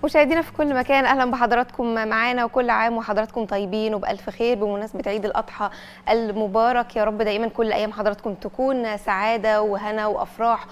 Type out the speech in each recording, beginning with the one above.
مشاهدينا في كل مكان اهلا بحضراتكم معانا وكل عام وحضراتكم طيبين وبالف خير بمناسبه عيد الاضحى المبارك يا رب دائما كل ايام حضراتكم تكون سعاده وهنا وافراح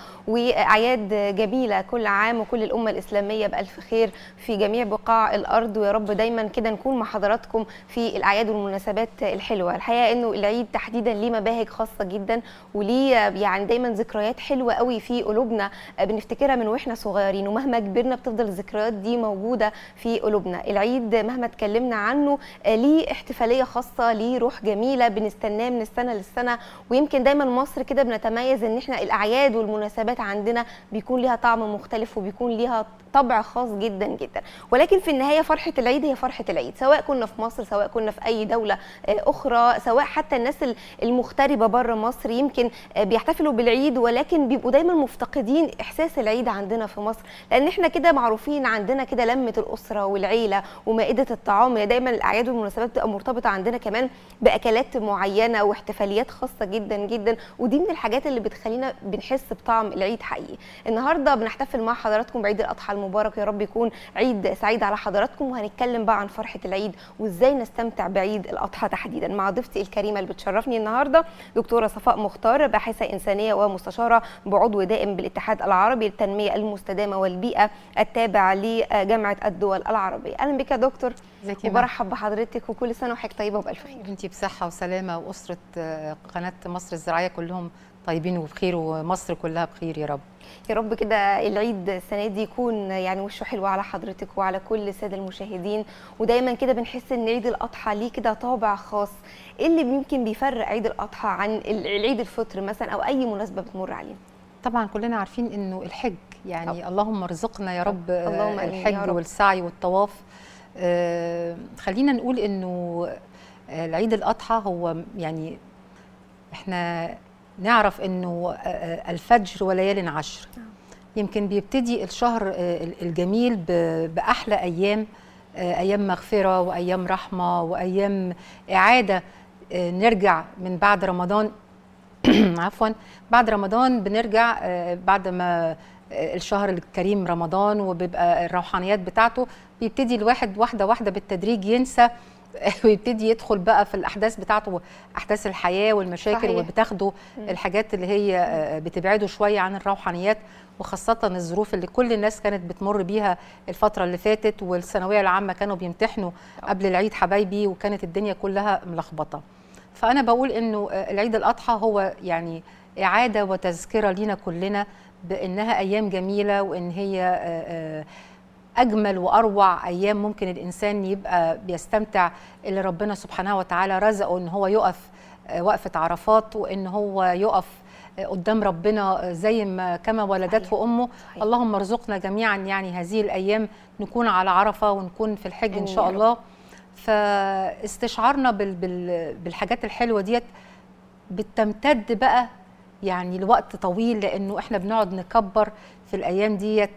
واعياد جميله كل عام وكل الامه الاسلاميه بالف خير في جميع بقاع الارض ويا رب دايما كده نكون مع حضراتكم في الاعياد والمناسبات الحلوه الحقيقه انه العيد تحديدا ليه مباهج خاصه جدا وليه يعني دايما ذكريات حلوه قوي في قلوبنا بنفتكرها من واحنا صغيرين ومهما كبرنا بتفضل الذكريات دي موجوده في قلوبنا العيد مهما اتكلمنا عنه ليه احتفاليه خاصه ليه روح جميله بنستناه من السنه للسنه ويمكن دايما مصر كده بنتميز ان احنا الاعياد والمناسبات عندنا بيكون ليها طعم مختلف وبيكون ليها طبع خاص جدا جدا ولكن في النهايه فرحه العيد هي فرحه العيد سواء كنا في مصر سواء كنا في اي دوله اخرى سواء حتى الناس المغتربه بره مصر يمكن بيحتفلوا بالعيد ولكن بيبقوا دايما مفتقدين احساس العيد عندنا في مصر لان احنا كده معروفين عندنا كده لمه الاسره والعيله ومائده الطعام هي دايما الاعياد والمناسبات بتبقى مرتبطه عندنا كمان باكلات معينه واحتفاليات خاصه جدا جدا ودي من الحاجات اللي بتخلينا بنحس بطعم العيد حقيقي النهارده بنحتفل مع حضراتكم بعيد الاضحى المبارك يا رب يكون عيد سعيد على حضراتكم وهنتكلم بقى عن فرحه العيد وازاي نستمتع بعيد الاضحى تحديدا مع ضيفتي الكريمه اللي بتشرفني النهارده دكتوره صفاء مختار باحثه انسانيه ومستشاره بعضو دائم بالاتحاد العربي للتنميه المستدامه والبيئه التابع لجامعه الدول العربيه اهلا بك يا دكتور وبرحب بحضرتك وكل سنه وحضرتك طيبه وبالف خير انتي بصحه وسلامه واسره قناه مصر الزراعيه كلهم طيبين وبخير ومصر كلها بخير يا رب يا رب كده العيد السنه دي يكون يعني وشه حلو على حضرتك وعلى كل الساده المشاهدين ودايما كده بنحس ان عيد الاضحى ليه كده طابع خاص ايه اللي يمكن بيفرق عيد الاضحى عن العيد الفطر مثلا او اي مناسبه بتمر علينا طبعا كلنا عارفين انه الحج يعني طب. اللهم ارزقنا يا رب اللهم الحج يا رب. والسعي والطواف آه خلينا نقول انه العيد الاضحى هو يعني احنا نعرف انه الفجر وليال عشر يمكن بيبتدي الشهر الجميل باحلى ايام ايام مغفره وايام رحمه وايام اعاده نرجع من بعد رمضان عفوا بعد رمضان بنرجع بعد ما الشهر الكريم رمضان وبيبقى الروحانيات بتاعته بيبتدي الواحد واحده واحده بالتدريج ينسى ويبتدي يدخل بقى في الاحداث بتاعته احداث الحياه والمشاكل صحيح. وبتاخده الحاجات اللي هي بتبعده شويه عن الروحانيات وخاصه الظروف اللي كل الناس كانت بتمر بيها الفتره اللي فاتت والثانويه العامه كانوا بيمتحنوا قبل العيد حبايبي وكانت الدنيا كلها ملخبطه فانا بقول انه العيد الاضحى هو يعني اعاده وتذكره لينا كلنا بانها ايام جميله وان هي اجمل واروع ايام ممكن الانسان يبقى بيستمتع اللي ربنا سبحانه وتعالى رزقه ان هو يقف وقفه عرفات وان هو يقف قدام ربنا زي ما كما ولدته صحيح. امه صحيح. اللهم ارزقنا جميعا يعني هذه الايام نكون على عرفه ونكون في الحج ان شاء الله فاستشعارنا بال بال بالحاجات الحلوه ديت بتمتد بقى يعني لوقت طويل لانه احنا بنقعد نكبر في الايام ديت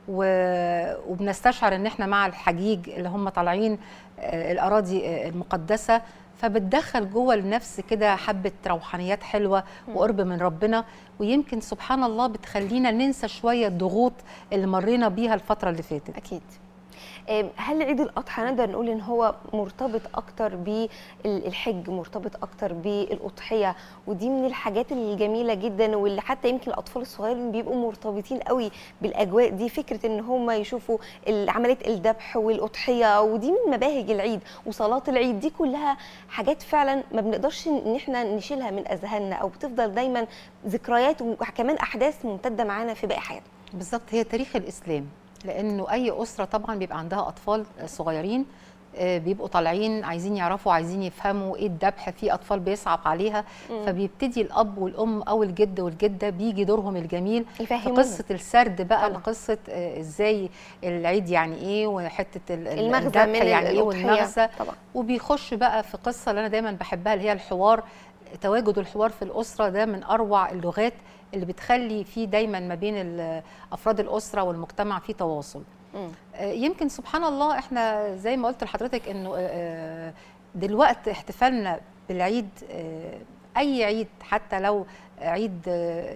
وبنستشعر ان احنا مع الحجيج اللي هم طالعين الاراضي المقدسه فبتدخل جوه النفس كده حبه روحانيات حلوه وقرب من ربنا ويمكن سبحان الله بتخلينا ننسى شويه الضغوط اللي مرينا بيها الفتره اللي فاتت اكيد هل عيد الاضحى نقدر نقول ان هو مرتبط اكتر بالحج مرتبط اكتر بالاضحيه ودي من الحاجات الجميله جدا واللي حتى يمكن الاطفال الصغيرين بيبقوا مرتبطين قوي بالاجواء دي فكره ان هم يشوفوا عمليه الذبح والاضحيه ودي من مباهج العيد وصلاه العيد دي كلها حاجات فعلا ما بنقدرش ان احنا نشيلها من اذهاننا او بتفضل دايما ذكريات وكمان احداث ممتده معانا في باقي حياتنا بالظبط هي تاريخ الاسلام لانه اي اسره طبعا بيبقى عندها اطفال صغيرين بيبقوا طالعين عايزين يعرفوا عايزين يفهموا ايه الذبح في اطفال بيصعب عليها مم. فبيبتدي الاب والام او الجد والجده بيجي دورهم الجميل يفهمون. في قصه السرد بقى طبعا. لقصه ازاي العيد يعني ايه وحته المغزى من يعني ايه والمغزى طبعا. وبيخش بقى في قصه اللي انا دايما بحبها اللي هي الحوار تواجد الحوار في الاسره ده من اروع اللغات اللي بتخلي في دايما ما بين افراد الاسره والمجتمع في تواصل مم. يمكن سبحان الله احنا زي ما قلت لحضرتك انه دلوقتي احتفالنا بالعيد اي عيد حتى لو عيد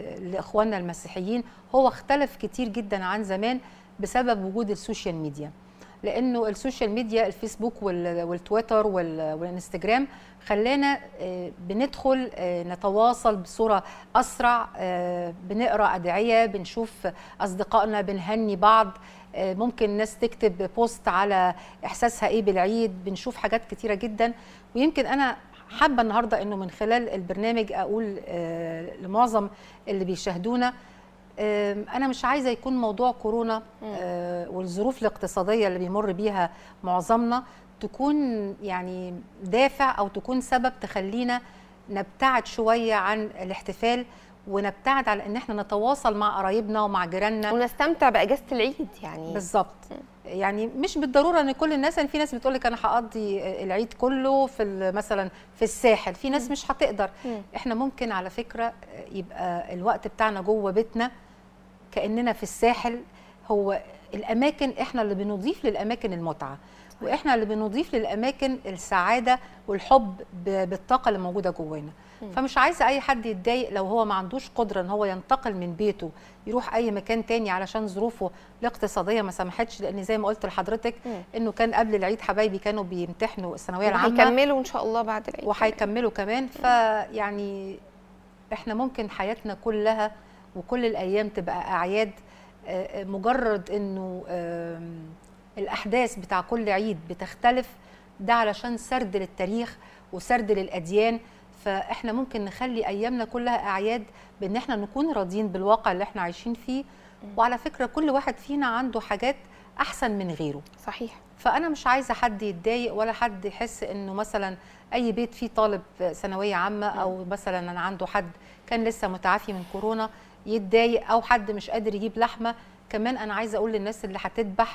لاخواننا المسيحيين هو اختلف كتير جدا عن زمان بسبب وجود السوشيال ميديا لانه السوشيال ميديا الفيسبوك وال- والتويتر وال- والانستجرام خلانا آه، بندخل آه، نتواصل بصوره اسرع آه، بنقرا ادعيه بنشوف اصدقائنا بنهني بعض آه، ممكن ناس تكتب بوست على احساسها ايه بالعيد بنشوف حاجات كتيره جدا ويمكن انا حابه النهارده انه من خلال البرنامج اقول آه، لمعظم اللي بيشاهدونا آم، انا مش عايزه يكون موضوع كورونا آه، والظروف الاقتصاديه اللي بيمر بيها معظمنا تكون يعني دافع او تكون سبب تخلينا نبتعد شويه عن الاحتفال ونبتعد على ان احنا نتواصل مع قرايبنا ومع جيراننا ونستمتع باجازه العيد يعني بالظبط يعني مش بالضروره ان كل الناس يعني في ناس بتقول لك انا هقضي العيد كله في ال- مثلا في الساحل في ناس مش هتقدر مم. احنا ممكن على فكره يبقى الوقت بتاعنا جوه بيتنا كاننا في الساحل هو الاماكن احنا اللي بنضيف للاماكن المتعه واحنا اللي بنضيف للاماكن السعاده والحب ب- بالطاقه اللي موجوده جوانا فمش عايزه اي حد يتضايق لو هو ما عندوش قدره ان هو ينتقل من بيته يروح اي مكان تاني علشان ظروفه الاقتصاديه ما سمحتش لان زي ما قلت لحضرتك مم. انه كان قبل العيد حبايبي كانوا بيمتحنوا الثانويه العامه وهيكملوا ان شاء الله بعد العيد وهيكملوا كمان فيعني احنا ممكن حياتنا كلها وكل الايام تبقى اعياد آه، آه، مجرد انه آم، الاحداث بتاع كل عيد بتختلف ده علشان سرد للتاريخ وسرد للاديان فاحنا ممكن نخلي ايامنا كلها اعياد بان احنا نكون راضيين بالواقع اللي احنا عايشين فيه وعلى فكره كل واحد فينا عنده حاجات احسن من غيره صحيح فانا مش عايزه حد يتضايق ولا حد يحس انه مثلا اي بيت فيه طالب ثانويه عامه او مثلا انا عنده حد كان لسه متعافي من كورونا يتضايق او حد مش قادر يجيب لحمه كمان انا عايزه اقول للناس اللي هتذبح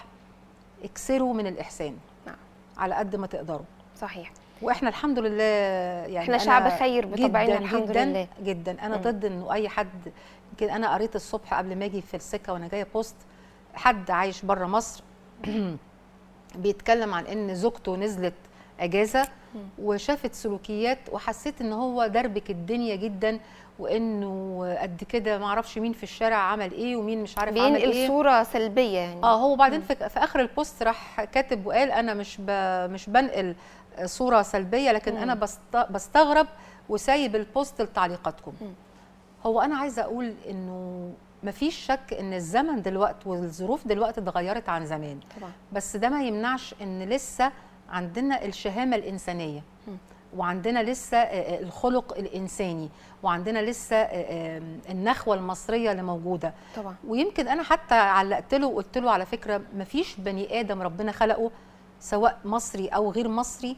اكسروا من الاحسان نعم. على قد ما تقدروا صحيح واحنا الحمد لله يعني احنا أنا شعب خير بطبعنا جداً الحمد جداً لله جدا انا مم. ضد انه اي حد يمكن انا قريت الصبح قبل ما اجي في السكه وانا جايه بوست حد عايش بره مصر بيتكلم عن ان زوجته نزلت اجازه وشافت سلوكيات وحسيت ان هو دربك الدنيا جدا وانه قد كده ما اعرفش مين في الشارع عمل ايه ومين مش عارف عمل بينقل ايه صوره سلبيه يعني اه هو بعدين في, في اخر البوست راح كاتب وقال انا مش ب... مش بنقل صوره سلبيه لكن مم. انا بست... بستغرب وسايب البوست لتعليقاتكم مم. هو انا عايزه اقول انه مفيش شك ان الزمن دلوقتي والظروف دلوقتي اتغيرت عن زمان طبعا بس ده ما يمنعش ان لسه عندنا الشهامه الانسانيه مم. وعندنا لسه آه، آه، الخلق الانساني وعندنا لسه آه، آه، النخوه المصريه اللي موجوده طبعا ويمكن انا حتى علقت له وقلت له على فكره مفيش بني ادم ربنا خلقه سواء مصري او غير مصري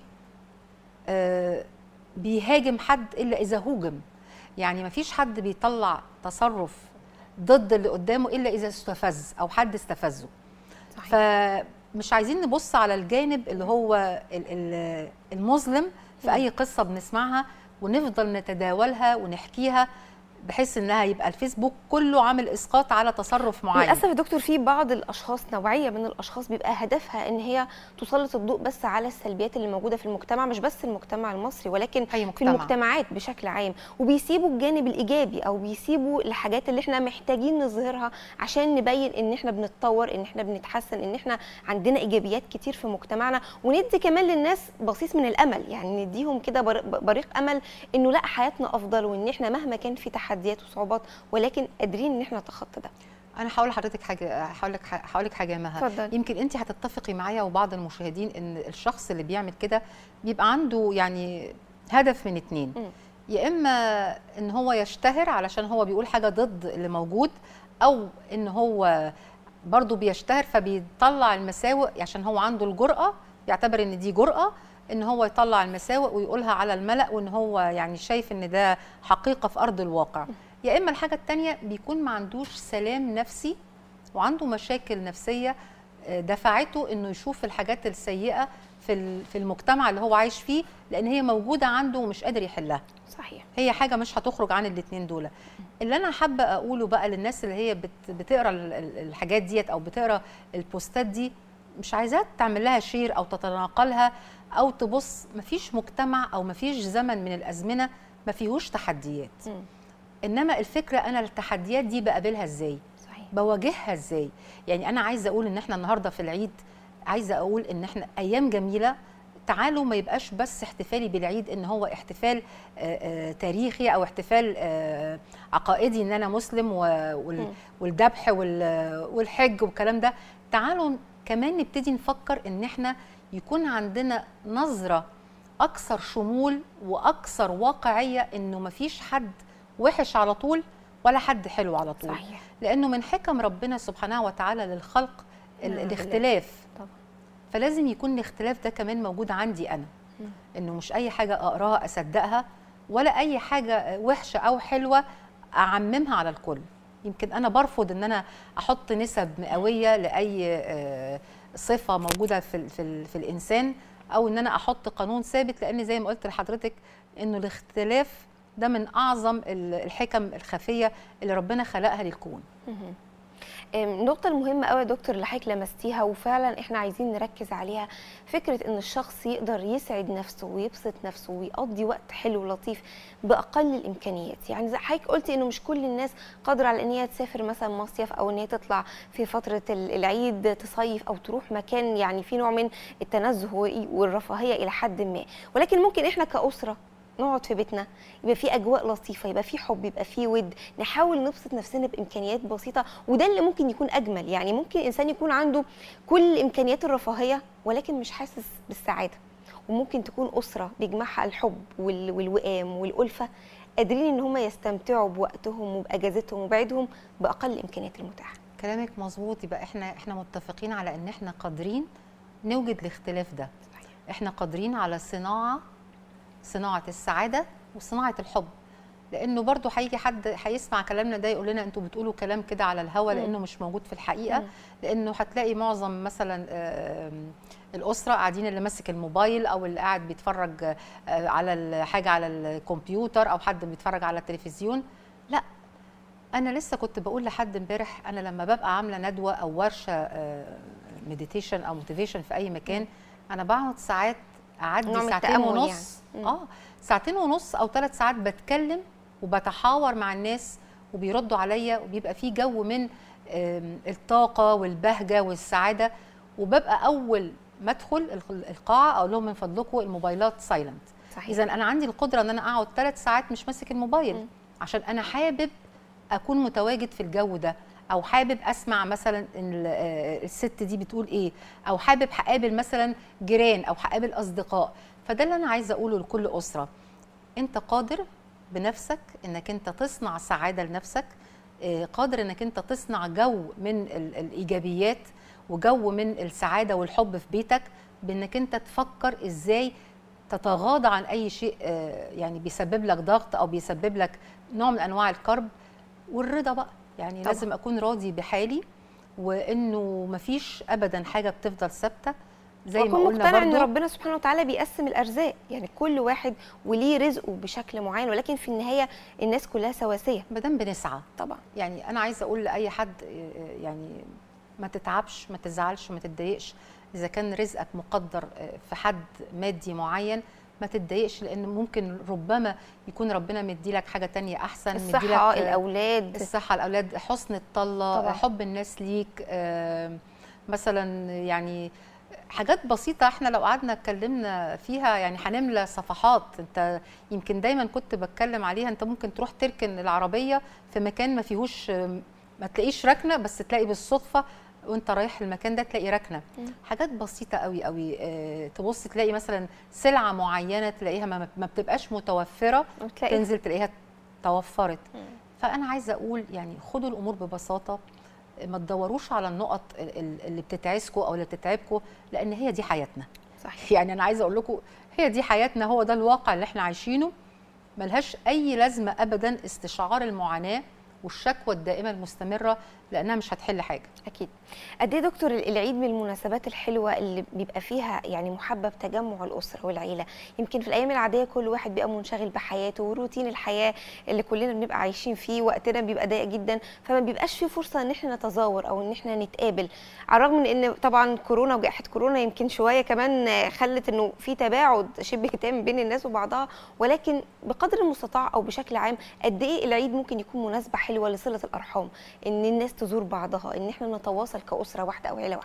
آه، بيهاجم حد الا اذا هوجم يعني مفيش حد بيطلع تصرف ضد اللي قدامه الا اذا استفز او حد استفزه صحيح فمش عايزين نبص على الجانب اللي هو ال- ال- المظلم في اي قصه بنسمعها ونفضل نتداولها ونحكيها بحيث انها يبقى الفيسبوك كله عامل اسقاط على تصرف معين للاسف يا دكتور في بعض الاشخاص نوعيه من الاشخاص بيبقى هدفها ان هي تسلط الضوء بس على السلبيات اللي موجوده في المجتمع مش بس المجتمع المصري ولكن اي في مجتمع المجتمعات بشكل عام وبيسيبوا الجانب الايجابي او بيسيبوا الحاجات اللي احنا محتاجين نظهرها عشان نبين ان احنا بنتطور ان احنا بنتحسن ان احنا عندنا ايجابيات كتير في مجتمعنا وندي كمان للناس بصيص من الامل يعني نديهم كده بر- بريق امل انه لا حياتنا افضل وان احنا مهما كان في تحديات وصعوبات ولكن قادرين ان احنا نتخطى ده انا هقول لحضرتك حاجه هقول لك هقول لك حاجه يا مها اتفضل يمكن انت هتتفقي معايا وبعض المشاهدين ان الشخص اللي بيعمل كده بيبقى عنده يعني هدف من اتنين مم. يا اما ان هو يشتهر علشان هو بيقول حاجه ضد اللي موجود او ان هو برضه بيشتهر فبيطلع المساوئ عشان هو عنده الجرأة يعتبر ان دي جرأة ان هو يطلع المساوئ ويقولها على الملأ وان هو يعني شايف ان ده حقيقة في ارض الواقع يا اما الحاجة التانية بيكون ما عندوش سلام نفسي وعنده مشاكل نفسية آه، دفعته انه يشوف الحاجات السيئة في ال- في المجتمع اللي هو عايش فيه لان هي موجودة عنده ومش قادر يحلها صحيح هي حاجه مش هتخرج عن الاثنين دول اللي انا حابه اقوله بقى للناس اللي هي بت بتقرا ال- ال- الحاجات ديت او بتقرا البوستات دي مش عايزاها تعمل لها شير او تتناقلها او تبص مفيش مجتمع او مفيش زمن من الازمنه ما فيهوش تحديات مم. انما الفكره انا التحديات دي بقابلها ازاي صحيح بواجهها ازاي يعني انا عايزه اقول ان احنا النهارده في العيد عايزه اقول ان احنا ايام جميله تعالوا ما يبقاش بس احتفالي بالعيد ان هو احتفال آه، آه، تاريخي او احتفال آه، عقائدي ان انا مسلم و- وال- مم. والذبح وال- والحج والكلام ده تعالوا كمان نبتدي نفكر ان احنا يكون عندنا نظره اكثر شمول واكثر واقعيه انه مفيش حد وحش على طول ولا حد حلو على طول صحيح لانه من حكم ربنا سبحانه وتعالى للخلق ال- نعم، الاختلاف طبعا فلازم يكون الاختلاف ده كمان موجود عندي انا مم. انه مش اي حاجه اقراها اصدقها ولا اي حاجه وحشه او حلوه اعممها على الكل يمكن انا برفض ان انا احط نسب مئويه لاي آه، صفه موجوده في ال- في, ال- في الانسان او ان انا احط قانون ثابت لان زي ما قلت لحضرتك انه الاختلاف ده من اعظم ال- الحكم الخفيه اللي ربنا خلقها للكون مهم. أم، النقطة المهمة قوي يا دكتور اللي حضرتك لمستيها وفعلا احنا عايزين نركز عليها فكرة ان الشخص يقدر يسعد نفسه ويبسط نفسه ويقضي وقت حلو ولطيف بأقل الإمكانيات يعني زي حضرتك قلتي انه مش كل الناس قادرة على ان هي تسافر مثلا مصيف او ان هي تطلع في فترة ال- العيد تصيف او تروح مكان يعني في نوع من التنزه والرفاهية إلى حد ما ولكن ممكن احنا كأسرة نقعد في بيتنا يبقى في اجواء لطيفه يبقى في حب يبقى في ود نحاول نبسط نفسنا بامكانيات بسيطه وده اللي ممكن يكون اجمل يعني ممكن انسان يكون عنده كل امكانيات الرفاهيه ولكن مش حاسس بالسعاده وممكن تكون اسره بيجمعها الحب وال- والوئام والالفه قادرين ان هم يستمتعوا بوقتهم وباجازتهم وبعيدهم باقل الامكانيات المتاحه كلامك مظبوط يبقى احنا احنا متفقين على ان احنا قادرين نوجد الاختلاف ده احنا قادرين على صناعه صناعه السعاده وصناعه الحب لانه برضو هيجي حد هيسمع كلامنا ده يقول لنا انتوا بتقولوا كلام كده على الهوا مم. لانه مش موجود في الحقيقه مم. لانه هتلاقي معظم مثلا آم، الاسره قاعدين اللي ماسك الموبايل او اللي قاعد بيتفرج آه، على ال- حاجه على الكمبيوتر او حد بيتفرج على التلفزيون لا انا لسه كنت بقول لحد امبارح انا لما ببقى عامله ندوه او ورشه مديتيشن او موتيفيشن في اي مكان انا بقعد ساعات اعدي نوع من ساعتين التأمل ونص يعني. مم. اه ساعتين ونص او ثلاث ساعات بتكلم وبتحاور مع الناس وبيردوا عليا وبيبقى في جو من آم، الطاقه والبهجه والسعاده وببقى اول ما ادخل الق- القاعه اقول لهم من فضلكم الموبايلات سايلنت صحيح اذا انا عندي القدره ان انا اقعد ثلاث ساعات مش ماسك الموبايل مم. عشان انا حابب اكون متواجد في الجو ده او حابب اسمع مثلا ال- آه، الست دي بتقول ايه او حابب هقابل مثلا جيران او هقابل اصدقاء فده اللي انا عايزه اقوله لكل اسره انت قادر بنفسك انك انت تصنع سعاده لنفسك آه، قادر انك انت تصنع جو من ال- الايجابيات وجو من السعاده والحب في بيتك بانك انت تفكر ازاي تتغاضى عن اي شيء آه، يعني بيسبب لك ضغط او بيسبب لك نوع من انواع الكرب والرضا بقى يعني طبعاً. لازم اكون راضي بحالي وانه مفيش ابدا حاجه بتفضل ثابته زي ما واكون قلنا مقتنع ان برضو ربنا سبحانه وتعالى بيقسم الارزاق يعني كل واحد وليه رزقه بشكل معين ولكن في النهايه الناس كلها سواسيه ما دام بنسعى طبعا يعني انا عايزه اقول لاي حد آه، يعني ما تتعبش ما تزعلش ما تتضايقش اذا كان رزقك مقدر آه، في حد مادي معين ما تتضايقش لان ممكن ربما يكون ربنا مدي لك حاجه تانية احسن مديلك، الصحه آه، الاولاد الصحه الاولاد حسن الطله طبعاً. حب الناس ليك آه، مثلا يعني حاجات بسيطة احنا لو قعدنا اتكلمنا فيها يعني هنملى صفحات انت يمكن دايما كنت بتكلم عليها انت ممكن تروح تركن العربية في مكان ما فيهوش ما تلاقيش ركنة بس تلاقي بالصدفة وانت رايح المكان ده تلاقي ركنة مم. حاجات بسيطة قوي قوي اه تبص تلاقي مثلا سلعة معينة تلاقيها ما, ما بتبقاش متوفرة وتلاقي تنزل تلاقيها توفرت مم. فانا عايزه اقول يعني خدوا الامور ببساطه ما تدوروش على النقط ال- ال- اللي بتتعسكوا او اللي بتتعبكوا لان هي دي حياتنا صحيح يعني انا عايزه اقول لكم هي دي حياتنا هو ده الواقع اللي احنا عايشينه ملهاش اي لازمه ابدا استشعار المعاناه والشكوى الدائمه المستمره لانها مش هتحل حاجه اكيد قد ايه دكتور العيد من المناسبات الحلوه اللي بيبقى فيها يعني محبب تجمع الاسره والعيله يمكن في الايام العاديه كل واحد بيبقى منشغل بحياته وروتين الحياه اللي كلنا بنبقى عايشين فيه وقتنا بيبقى ضيق جدا فما بيبقاش في فرصه ان احنا نتزاور او ان احنا نتقابل على الرغم من ان طبعا كورونا وجائحه كورونا يمكن شويه كمان خلت انه في تباعد شبه تام بين الناس وبعضها ولكن بقدر المستطاع او بشكل عام قد ايه العيد ممكن يكون مناسبه حلوه لصله الارحام ان الناس تزور بعضها ان احنا نتواصل كاسره واحده او عيله واحده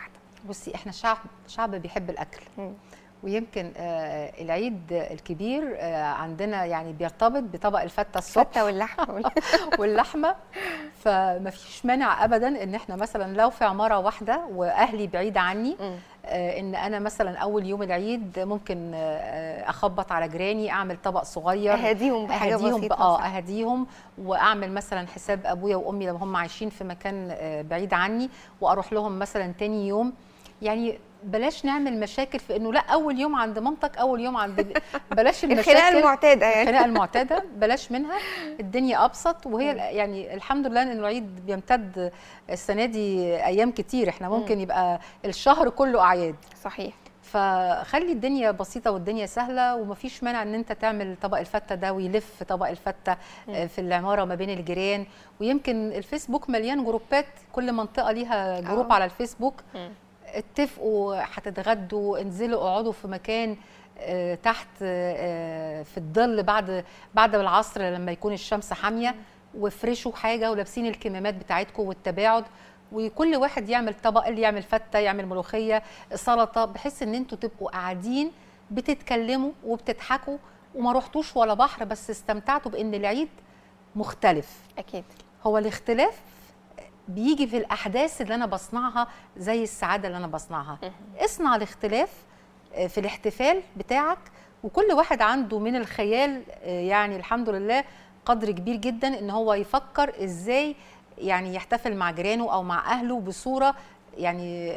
بصي احنا شعب شعب بيحب الاكل مم. ويمكن آه العيد الكبير آه عندنا يعني بيرتبط بطبق الفته الصبح الفته واللحمه وال- واللحمه فما فيش مانع ابدا ان احنا مثلا لو في عماره واحده واهلي بعيد عني مم. آه، ان انا مثلا اول يوم العيد ممكن آه، اخبط على جيراني اعمل طبق صغير اهديهم بحاجه اهديهم بسيطه اه صح. اهديهم واعمل مثلا حساب ابويا وامي لو هم عايشين في مكان آه، بعيد عني واروح لهم مثلا تاني يوم يعني بلاش نعمل مشاكل في انه لا اول يوم عند مامتك اول يوم عند بلاش الخناقه المشاكل المعتاده يعني الخناقه المعتاده بلاش منها الدنيا ابسط وهي يعني الحمد لله ان العيد بيمتد السنه دي ايام كتير احنا ممكن يبقى الشهر كله اعياد صحيح فخلي الدنيا بسيطه والدنيا سهله ومفيش مانع ان انت تعمل طبق الفته ده ويلف طبق الفته آه، في العماره ما بين الجيران ويمكن الفيسبوك مليان جروبات كل منطقه ليها جروب آه. على الفيسبوك مم. اتفقوا هتتغدوا انزلوا اقعدوا في مكان آه، تحت آه، في الظل بعد بعد العصر لما يكون الشمس حاميه وافرشوا حاجه ولابسين الكمامات بتاعتكم والتباعد وكل واحد يعمل طبق اللي يعمل فته يعمل ملوخيه سلطه بحيث ان انتوا تبقوا قاعدين بتتكلموا وبتضحكوا وما رحتوش ولا بحر بس استمتعتوا بان العيد مختلف اكيد هو الاختلاف بيجي في الاحداث اللي انا بصنعها زي السعاده اللي انا بصنعها اصنع الاختلاف آه، في الاحتفال بتاعك وكل واحد عنده من الخيال آه، يعني الحمد لله قدر كبير جدا ان هو يفكر ازاي يعني يحتفل مع جيرانه او مع اهله بصوره يعني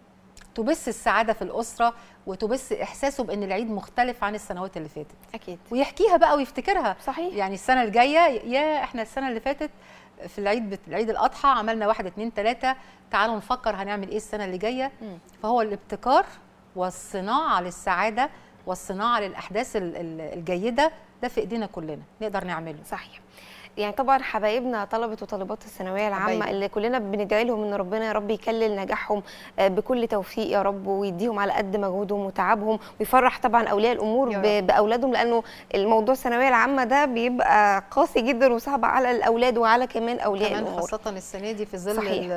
تبث السعاده في الاسره وتبث احساسه بان العيد مختلف عن السنوات اللي فاتت اكيد ويحكيها بقى ويفتكرها صحيح يعني السنه الجايه يا احنا السنه اللي فاتت في العيد بت... العيد الاضحى عملنا واحد اتنين تلاته تعالوا نفكر هنعمل ايه السنه اللي جايه مم. فهو الابتكار والصناعه للسعاده والصناعه للاحداث ال- ال- الجيده ده في ايدينا كلنا نقدر نعمله صحيح يعني طبعا حبايبنا طلبه وطالبات الثانويه العامه حبايبي. اللي كلنا بندعي لهم ان ربنا يا رب يكلل نجاحهم آه، بكل توفيق يا رب ويديهم على قد مجهودهم وتعبهم ويفرح طبعا اولياء الامور يا ب- باولادهم لانه الموضوع الثانويه العامه ده بيبقى قاسي جدا وصعب على الاولاد وعلى كمان اولياء كمان الامور خاصة السنة دي في ظل صحيح. ال-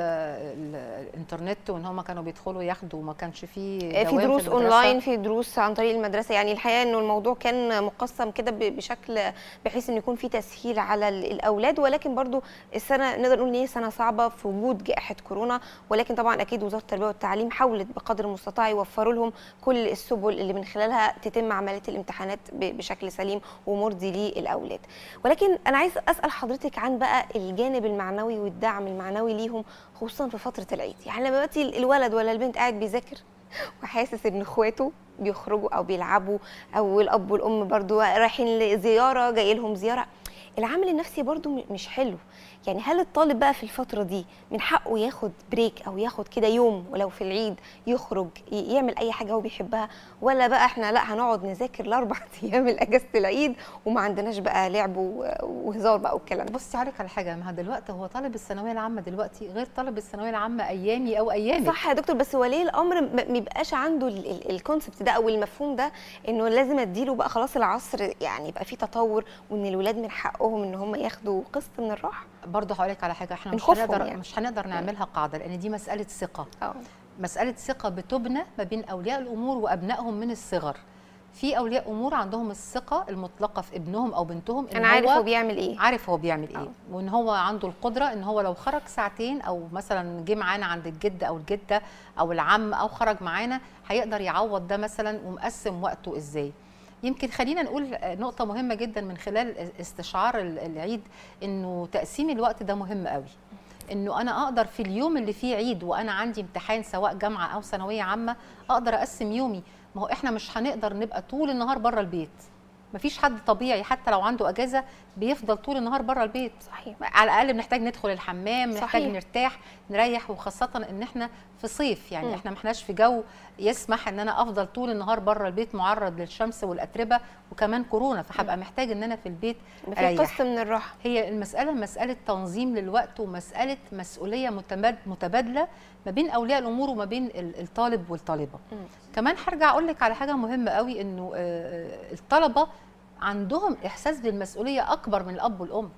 ال- الانترنت وان هم كانوا بيدخلوا ياخدوا وما كانش فيه آه، في دوام دروس المدرسة. اونلاين في دروس عن طريق المدرسه يعني الحقيقه انه الموضوع كان مقسم كده ب- بشكل بحيث ان يكون في تسهيل على ال- الاولاد ولكن برضو السنه نقدر نقول ان هي سنه صعبه في وجود جائحه كورونا ولكن طبعا اكيد وزاره التربيه والتعليم حاولت بقدر المستطاع يوفروا لهم كل السبل اللي من خلالها تتم عمليه الامتحانات ب- بشكل سليم ومرضي للاولاد ولكن انا عايز اسال حضرتك عن بقى الجانب المعنوي والدعم المعنوي ليهم خصوصا في فتره العيد يعني لما دلوقتي الولد ولا البنت قاعد بيذاكر وحاسس ان اخواته بيخرجوا او بيلعبوا او الاب والام برضو رايحين لزياره جاي لهم زياره العامل النفسي برضو م- مش حلو يعني هل الطالب بقى في الفترة دي من حقه ياخد بريك أو ياخد كده يوم ولو في العيد يخرج ي- يعمل أي حاجة هو بيحبها ولا بقى احنا لا هنقعد نذاكر الأربع أيام الأجازة العيد وما عندناش بقى لعب و- وهزار بقى والكلام ده بصي عليك على حاجة ما دلوقتي هو طالب الثانوية العامة دلوقتي غير طالب الثانوية العامة أيامي أو أيامك صح يا دكتور بس ولي الامر ما ما يبقاش عنده الكونسبت ده او المفهوم ده انه لازم اديله بقى خلاص العصر يعني يبقى في تطور وان الولاد من حقهم ان هم ياخدوا قسط من الراحه برضه هقول لك على حاجة احنا مش نخوفهم هنقدر يعني. مش هنقدر نعملها قاعدة لأن دي مسألة ثقة اه مسألة ثقة بتبنى ما بين أولياء الأمور وأبنائهم من الصغر في أولياء أمور عندهم الثقة المطلقة في ابنهم أو بنتهم إن انا عارف هو هو بيعمل ايه عارف هو بيعمل ايه آه. وان هو عنده القدره ان هو لو خرج ساعتين او مثلا جه معانا عند الجد او الجده او العم او خرج معانا هيقدر يعوض ده مثلا ومقسم وقته ازاي يمكن خلينا نقول نقطة مهمة جدا من خلال استشعار ال- العيد انه تقسيم الوقت ده مهم قوي انه انا اقدر في اليوم اللي فيه عيد وانا عندي امتحان سواء جامعة او ثانوية عامة اقدر اقسم يومي ما هو احنا مش هنقدر نبقى طول النهار بره البيت مفيش حد طبيعي حتى لو عنده اجازه بيفضل طول النهار بره البيت صحيح على الاقل بنحتاج ندخل الحمام صحيح. نحتاج نرتاح نريح وخاصه ان احنا في صيف يعني مم. احنا ما احناش في جو يسمح ان انا افضل طول النهار بره البيت معرض للشمس والاتربه وكمان كورونا فهبقى محتاج ان انا في البيت يبقى في أريح. قسط من الراحه هي المسألة مسألة تنظيم للوقت ومسألة مسؤولية متباد- متبادلة ما بين أولياء الأمور وما بين ال- الطالب والطالبة مم. كمان هرجع أقول لك على حاجة مهمة قوي إنه آه، الطلبة عندهم إحساس بالمسؤولية أكبر من الأب والأم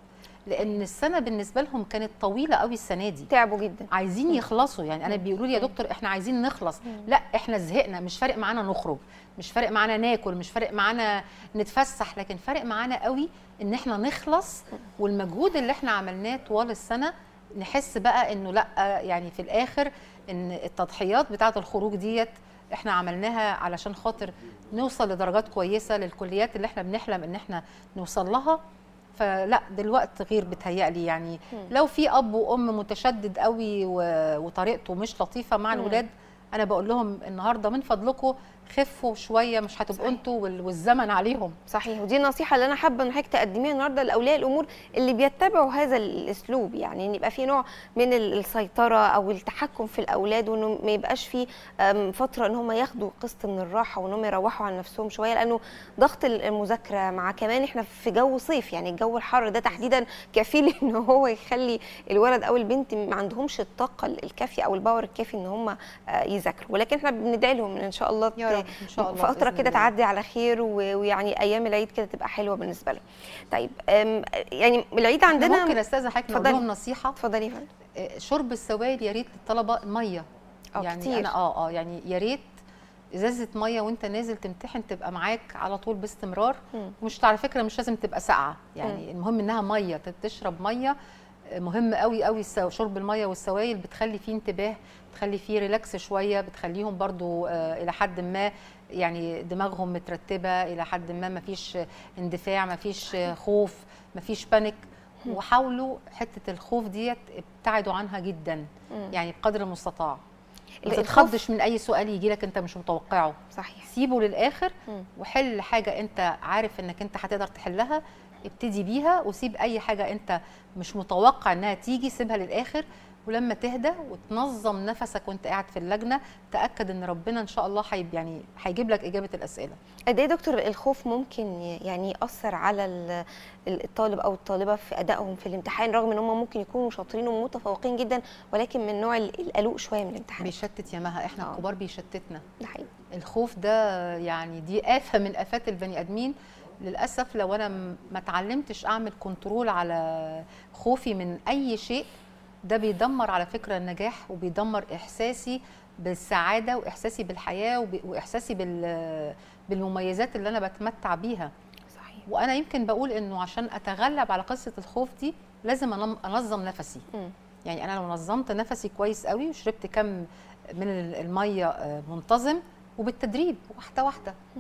لان السنه بالنسبه لهم كانت طويله قوي السنه دي تعبوا جدا عايزين يخلصوا يعني انا بيقولوا لي يا دكتور احنا عايزين نخلص لا احنا زهقنا مش فارق معانا نخرج مش فارق معانا ناكل مش فارق معانا نتفسح لكن فارق معانا قوي ان احنا نخلص والمجهود اللي احنا عملناه طوال السنه نحس بقى انه لا يعني في الاخر ان التضحيات بتاعه الخروج ديت احنا عملناها علشان خاطر نوصل لدرجات كويسه للكليات اللي احنا بنحلم ان احنا نوصل لها فلا دلوقتي غير بتهيألي يعني لو في اب وام متشدد قوي و- وطريقته مش لطيفه مع مم. الولاد انا بقول لهم النهارده من فضلكم خفوا شويه مش هتبقوا صحيح. انتوا وال- والزمن عليهم صحيح ودي النصيحه اللي انا حابه ان حضرتك تقدميها النهارده لاولياء الامور اللي بيتبعوا هذا الاسلوب يعني ان يبقى في نوع من ال- السيطره او التحكم في الاولاد وانه ما يبقاش في أم، فتره ان هم ياخدوا قسط من الراحه وان هم يروحوا عن نفسهم شويه لانه ضغط ال- المذاكره مع كمان احنا في جو صيف يعني الجو الحر ده تحديدا كفيل ان هو يخلي الولد او البنت ما عندهمش الطاقه الكافيه او الباور الكافي ان هم آه، يذاكروا ولكن احنا بندعي لهم ان شاء الله يا ت- رب ان شاء الله فتره بإذن كده الله. تعدي على خير و- ويعني ايام العيد كده تبقى حلوه بالنسبه لهم طيب أم، يعني العيد أنا عندنا ممكن استاذن حضرتك نقول اتفضلي. لهم نصيحه اتفضلي يا فندم آه، شرب السوائل يا ريت للطلبه ميه اه يعني كتير. انا اه اه يعني يا ريت ازازه ميه وانت نازل تمتحن تبقى معاك على طول باستمرار مم. مش على فكره مش لازم تبقى ساقعه يعني المهم انها ميه ت- تشرب ميه آه، مهم قوي قوي السو- شرب الميه والسوائل بتخلي فيه انتباه بتخلي فيه ريلاكس شويه بتخليهم برضو آه، الى حد ما يعني دماغهم مترتبه الى حد ما مفيش اندفاع مفيش خوف مفيش بانيك وحاولوا حته الخوف ديت ابتعدوا عنها جدا مم. يعني بقدر المستطاع ما الخوف- تتخضش من اي سؤال يجي لك انت مش متوقعه صحيح سيبه للاخر مم. وحل حاجه انت عارف انك انت هتقدر تحلها ابتدي بيها وسيب اي حاجه انت مش متوقع انها تيجي سيبها للاخر ولما تهدى وتنظم نفسك وانت قاعد في اللجنه تاكد ان ربنا ان شاء الله حيب يعني هيجيب لك اجابه الاسئله قد ايه دكتور الخوف ممكن ي- يعني ياثر على ال- ال- الطالب او الطالبه في ادائهم في الامتحان رغم ان هم ممكن يكونوا شاطرين ومتفوقين جدا ولكن من نوع ال- القلق شويه من الامتحان بيشتت يا احنا آه. الكبار بيشتتنا ده حقيقي الخوف ده يعني دي آفة من آفات البني آدمين للأسف لو أنا م- ما اتعلمتش أعمل كنترول على خوفي من أي شيء ده بيدمر على فكرة النجاح وبيدمر إحساسي بالسعادة وإحساسي بالحياة وب- وإحساسي بال بالمميزات اللي أنا بتمتع بيها صحيح وأنا يمكن بقول إنه عشان أتغلب على قصة الخوف دي لازم أنم- أنظم نفسي مم. يعني انا لو نظمت نفسي كويس قوي وشربت كم من ال- الميه آه، منتظم وبالتدريب واحده واحده مم.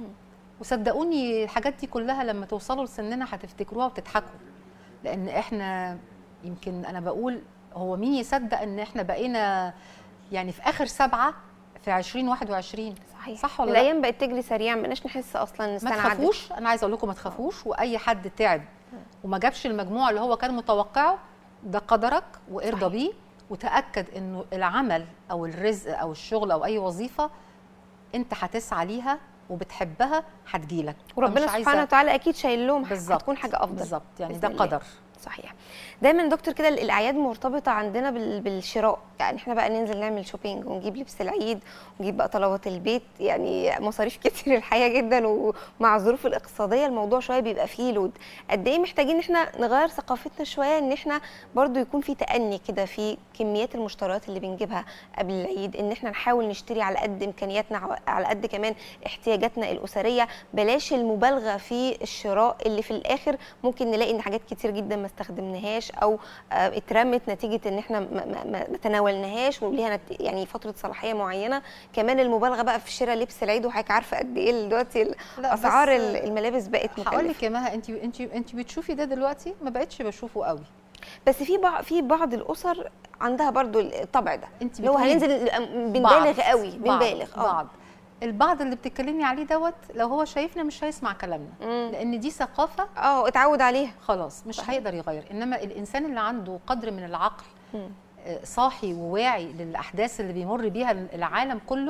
وصدقوني الحاجات دي كلها لما توصلوا لسننا هتفتكروها وتضحكوا لان احنا يمكن انا بقول هو مين يصدق ان احنا بقينا يعني في اخر سبعه في 2021 صحيح صح ولا لا؟ الايام بقت تجري سريعا ما بقناش نحس اصلا ان ما السنه عدت تخافوش انا عايزه اقول لكم ما تخافوش واي حد تعب وما جابش المجموع اللي هو كان متوقعه ده قدرك وارضى صحيح. بيه وتاكد انه العمل او الرزق او الشغل او اي وظيفه انت هتسعى ليها وبتحبها هتجيلك وربنا فمش عايزة- سبحانه وتعالى اكيد شايل لهم بالظبط هتكون حاجه افضل بالظبط يعني بإذن ده الله. قدر صحيح دايما دكتور كده الاعياد مرتبطه عندنا بال- بالشراء يعني احنا بقى ننزل نعمل شوبينج ونجيب لبس العيد ونجيب بقى طلبات البيت يعني مصاريف كتير الحياه جدا ومع الظروف الاقتصاديه الموضوع شويه بيبقى فيه لود قد ايه محتاجين ان احنا نغير ثقافتنا شويه ان احنا برضو يكون في تأني كده في كميات المشتريات اللي بنجيبها قبل العيد ان احنا نحاول نشتري على قد امكانياتنا على قد كمان احتياجاتنا الاسريه بلاش المبالغه في الشراء اللي في الاخر ممكن نلاقي ان حاجات كتير جدا ما استخدمناهاش او آه، اترمت نتيجه ان احنا ما, ما, ما ما تناولناهاش وليها نت- يعني فتره صلاحيه معينه كمان المبالغه بقى في شراء لبس العيد وحضرتك عارفه قد ايه دلوقتي لا، بس اسعار ال- الملابس بقت هقول مكلفه لك يا مها انت انت انت بتشوفي ده دلوقتي ما بقتش بشوفه قوي بس في بعض في بعض الاسر عندها برضو الطبع ده انت اللي هو بتقولي هننزل بنبالغ بعض- قوي بعض- بنبالغ اه بعض البعض اللي بتتكلمي عليه دوت لو هو شايفنا مش هيسمع كلامنا مم. لان دي ثقافه اه اتعود عليها خلاص مش صحيح. هيقدر يغير انما الانسان اللي عنده قدر من العقل مم. آه، صاحي وواعي للاحداث اللي بيمر بيها العالم كله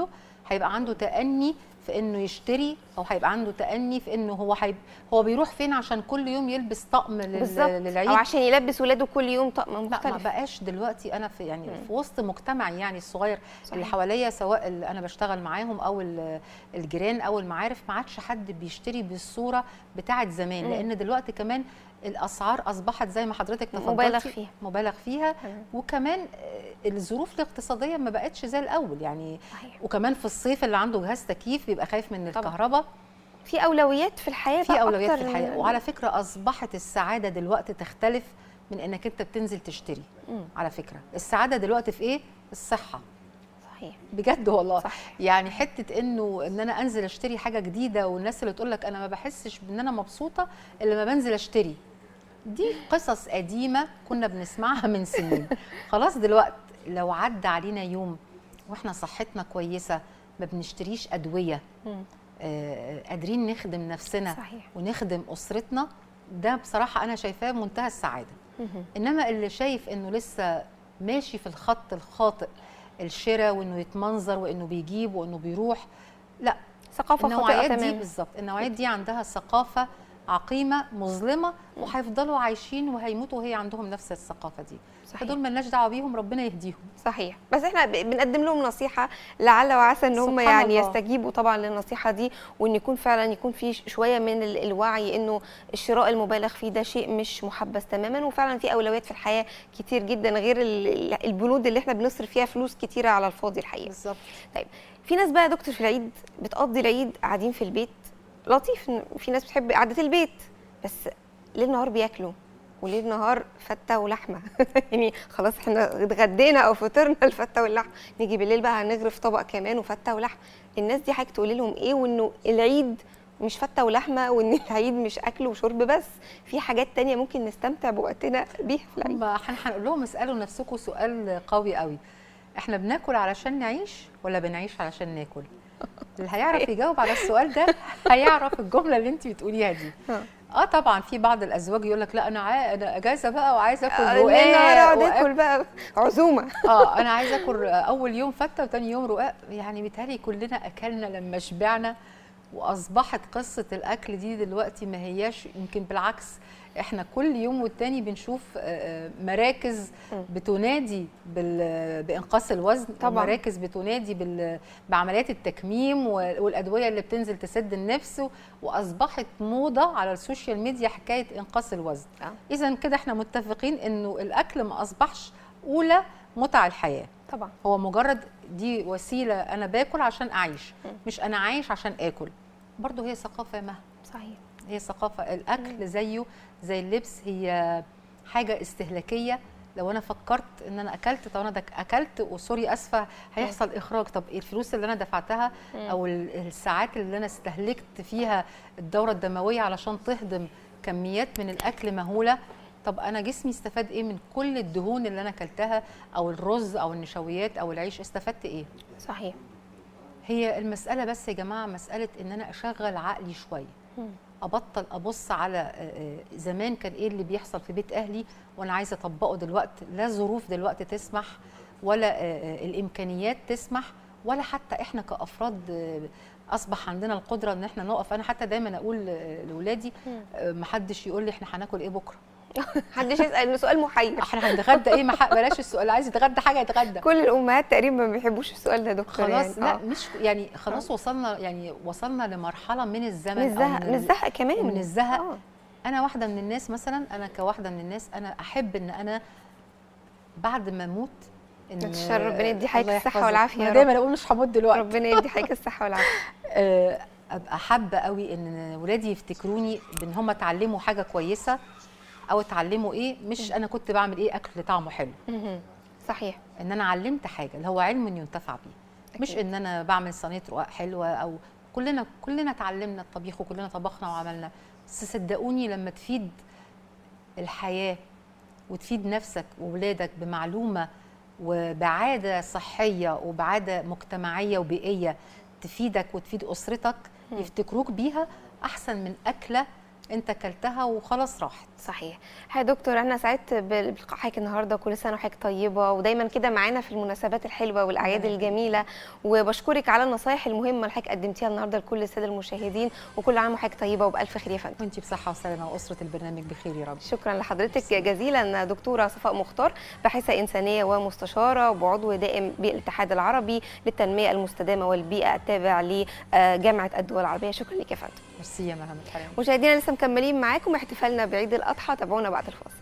هيبقى عنده تاني في انه يشتري او هيبقى عنده تاني في انه هو هيب... هو بيروح فين عشان كل يوم يلبس طقم لل... بالظبط للعيد او عشان يلبس ولاده كل يوم طقم لا ما مختلف بقاش دلوقتي انا في يعني مم. في وسط مجتمعي يعني الصغير صحيح. اللي حواليا سواء اللي انا بشتغل معاهم او ال- الجيران او المعارف ما عادش حد بيشتري بالصوره بتاعه زمان مم. لان دلوقتي كمان الاسعار اصبحت زي ما حضرتك تفضلتي مبالغ فيها. مبالغ فيها تمام. وكمان آه، الظروف الاقتصاديه ما بقتش زي الاول يعني صحيح وكمان في الصيف اللي عنده جهاز تكييف بيبقى خايف من طبعاً. الكهرباء في اولويات في الحياه في بقى اولويات أكتر في الحياه من- وعلى فكره اصبحت السعاده دلوقتي تختلف من انك انت بتنزل تشتري مم. على فكره السعاده دلوقتي في ايه الصحه صحيح بجد والله صح. يعني حته انه ان انا انزل اشتري حاجه جديده والناس اللي تقول لك انا ما بحسش بان انا مبسوطه الا لما بنزل اشتري دي قصص قديمه كنا بنسمعها من سنين خلاص دلوقتي لو عدى علينا يوم واحنا صحتنا كويسه ما بنشتريش ادويه مم. آه، قادرين نخدم نفسنا صحيح ونخدم اسرتنا ده بصراحه انا شايفاه منتهى السعاده مهم. انما اللي شايف انه لسه ماشي في الخط الخاطئ الشراء وانه يتمنظر وانه بيجيب وانه بيروح لا ثقافه خاطئه النوعيات دي تماما بالظبط النوعيات دي عندها ثقافه عقيمه مظلمه وهيفضلوا عايشين وهيموتوا وهي عندهم نفس الثقافه دي صحيح. فدول ملناش دعوه بيهم ربنا يهديهم صحيح بس احنا ب- بنقدم لهم نصيحه لعل وعسى ان هم سبحان يعني الله. يستجيبوا طبعا للنصيحه دي وان يكون فعلا يكون في ش- شويه من ال- الوعي انه الشراء المبالغ فيه ده شيء مش محبذ تماما وفعلا في اولويات في الحياه كتير جدا غير ال- ال- البنود اللي احنا بنصرف فيها فلوس كتيره على الفاضي الحقيقه بالظبط طيب في ناس بقى يا دكتور في العيد بتقضي العيد قاعدين في البيت لطيف إن في ناس بتحب قعده البيت بس ليل نهار بياكلوا وليل نهار فته ولحمه يعني خلاص احنا اتغدينا او فطرنا الفته واللحمه نيجي بالليل بقى هنغرف طبق كمان وفته ولحمه الناس دي حضرتك تقولي لهم ايه وانه العيد مش فته ولحمه وان العيد مش اكل وشرب بس في حاجات تانية ممكن نستمتع بوقتنا بيها في العيد هم احنا هنقول لهم اسالوا نفسكم سؤال قوي قوي احنا بناكل علشان نعيش ولا بنعيش علشان ناكل اللي هيعرف يجاوب على السؤال ده هيعرف الجمله اللي انت بتقوليها دي ها. اه طبعا في بعض الازواج يقول لك لا انا عا... انا اجازه بقى وعايز اكل آه، ليل نهار اقعد رقاق اكل بقى عزومه اه انا عايز اكل اول يوم فته وتاني يوم رقاق يعني بيتهيألي كلنا اكلنا لما شبعنا واصبحت قصه الاكل دي دلوقتي ما هياش يمكن بالعكس احنا كل يوم والتاني بنشوف آه، آه، مراكز مم. بتنادي بال- بانقاص الوزن طبعاً. ومراكز بتنادي بال- بعمليات التكميم وال- والادويه اللي بتنزل تسد النفس واصبحت موضه على السوشيال ميديا حكايه انقاص الوزن آه. اذا كده احنا متفقين انه الاكل ما اصبحش اولى متع الحياه طبعا هو مجرد دي وسيله انا باكل عشان اعيش مم. مش انا عايش عشان اكل برضه هي ثقافه ما صحيح هي ثقافه الاكل زيه زي اللبس هي حاجه استهلاكيه لو انا فكرت ان انا اكلت طب انا دك- اكلت وسوري اسفه هيحصل اخراج طب إيه الفلوس اللي انا دفعتها مم. او ال- الساعات اللي انا استهلكت فيها الدوره الدمويه علشان تهضم كميات من الاكل مهوله طب انا جسمي استفاد ايه من كل الدهون اللي انا اكلتها او الرز او النشويات او العيش استفدت ايه صحيح هي المساله بس يا جماعه مساله ان انا اشغل عقلي شويه مم. ابطل ابص على آه، آه، زمان كان ايه اللي بيحصل في بيت اهلي وانا عايزه اطبقه دلوقتي لا ظروف دلوقتي تسمح ولا آه، آه، الامكانيات تسمح ولا حتى احنا كافراد آه، اصبح عندنا القدره ان احنا نقف انا حتى دايما اقول آه، لاولادي مم. آه، محدش يقول لي احنا هناكل ايه بكره محدش يسال انه سؤال محير احنا هنتغدى ايه ما ح- بلاش السؤال اللي عايز يتغدى حاجه يتغدى كل الامهات تقريبا ما بيحبوش السؤال ده يا دكتور خلاص يعني. لا آه. مش يعني خلاص وصلنا يعني وصلنا لمرحله من الزمن من أو الزهق من الزهق كمان ومن الزهق آه. انا واحده من الناس مثلا انا كواحده من الناس انا احب ان انا بعد ما اموت ان تشرب ربنا يدي حضرتك الله الصحة يحفظك. والعافية يا انا رب. دايما اقول مش هموت دلوقتي ربنا يدي حضرتك الصحه والعافيه آه، ابقى حابه قوي ان ولادي يفتكروني بان هم اتعلموا حاجه كويسه او اتعلموا ايه مش انا كنت بعمل ايه اكل طعمه حلو مهم. صحيح ان انا علمت حاجه اللي هو علم ينتفع بيه مش أكيد. ان انا بعمل صينيه رقاق حلوه او كلنا كلنا اتعلمنا الطبيخ وكلنا طبخنا وعملنا بس صدقوني لما تفيد الحياه وتفيد نفسك وولادك بمعلومه وبعاده صحيه وبعاده مجتمعيه وبيئيه تفيدك وتفيد اسرتك مم. يفتكروك بيها احسن من اكله انت كلتها وخلاص راحت صحيح يا دكتور انا سعدت بلقاء حضرتك النهارده كل سنه وحضرتك طيبه ودايما كده معانا في المناسبات الحلوه والاعياد الجميله وبشكرك على النصايح المهمه اللي حضرتك قدمتيها النهارده لكل الساده المشاهدين وكل عام وحضرتك طيبه وبالف خير يا فندم وانت بصحه وسلامه واسره البرنامج بخير يا رب شكرا لحضرتك جزيلا دكتوره صفاء مختار باحثه انسانيه ومستشاره وعضو دائم بالاتحاد العربي للتنميه المستدامه والبيئه التابع لجامعه الدول العربيه شكرا لك يا فندم ميرسي يا مها مشاهدينا لسه مكملين معاكم احتفالنا بعيد الاضحى تابعونا بعد الفاصل